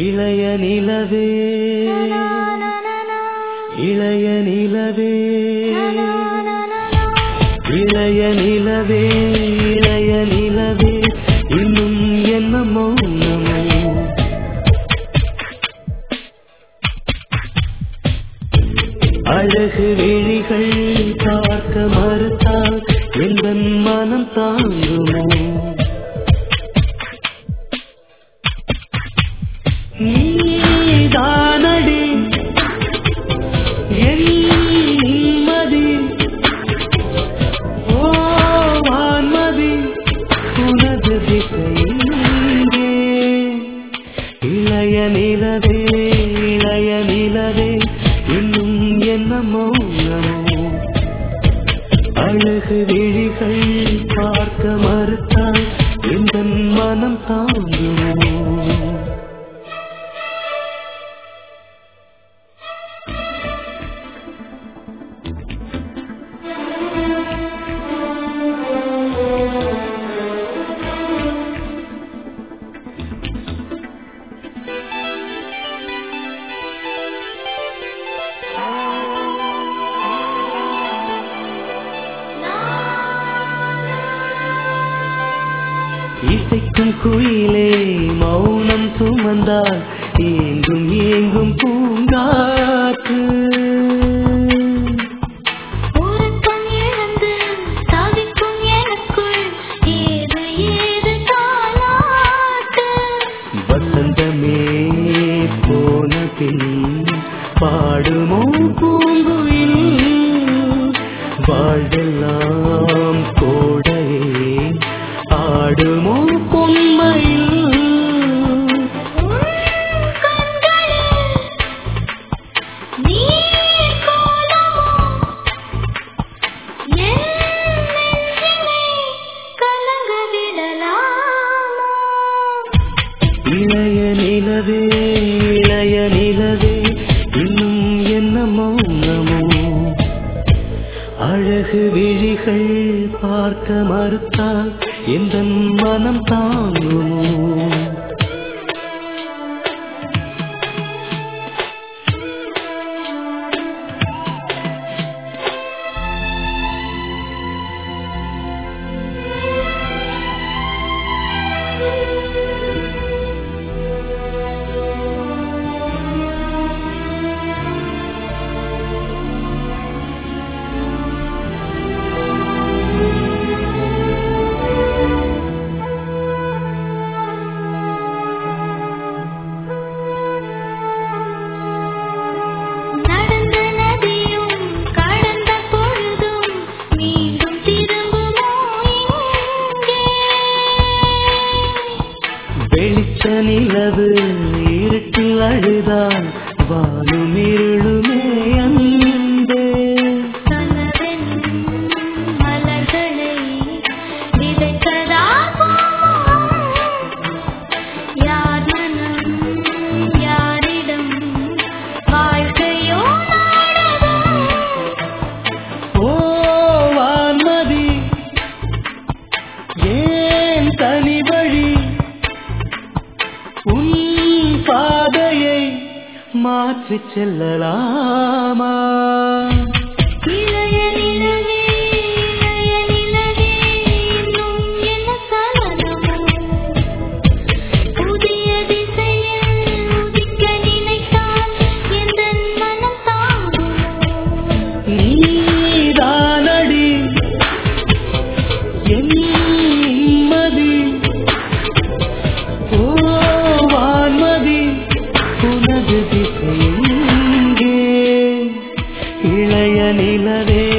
இளைய நிலவே இளைய நிலவே இளைய நிலவே இளைய நிலவே இன்னும் என்ன மௌனமோ அழகு விழிகள் பார்க்க மறுத்தால் எந்த மனம் தாங்குமோ நீதானடி என் நிம்மதி ஓ வான்மதி உனது திசையிலே இளைய நிலவே இளைய நிலவே இன்னும் என்ன மௌனமோ அழகு விழிகள் பார்க்க மறுத்தால் எந்த மனம் தாங்குமோ இசைக்கும் குயிலே மௌனம் சுமந்தால் ஏங்கும் ஏங்கும் பூங்காற்று உறக்கம் இழந்து தவிக்கும் எனக்குள் ஏது ஏது தாலாட்டு வசந்தமே போன பின் பாடுமோ பூங்குயில் வாழ்வெல்லாம் கோடையே ஆடுமோ பொன்மையில் உன் கண்களில் நீர் கோலமோ என் நெஞ்சினை கலங்க விடலாமோ இளைய நிலவே இளைய நிலவே இன்னும் என்ன மௌனமோ அழகு விழிகள் பார்க்க மறுத்தால் எந்த மனம் தாங்குமோ நடந்த நதியும் கடந்த பொழுதும் மீண்டும் திரும்புமோ இங்கே வெளிச்ச நிலவு இருட்டில் அழுதால் வானும் இருளுமே அன்பே கனவெனும் மலர்களை விதைத்ததாகும். யார் மனம், யாரிடம் வாழ்க்கையோ நாடகம். ஓ வான்மதி ஏன் தனி வழி உன் பாதையை மாற்றிச் செல்லலாமா இளைய நிலவே, இளைய நிலவே, இன்னும் என்ன சலனமோ? புதிய திசையில் உதிக்க நினைத்தால் எந்தன் மனம் தாங்குமோ? நீதானடி என் நிம்மதி ஓ வான்மதி உனது திசை எங்கே? இளைய நிலவே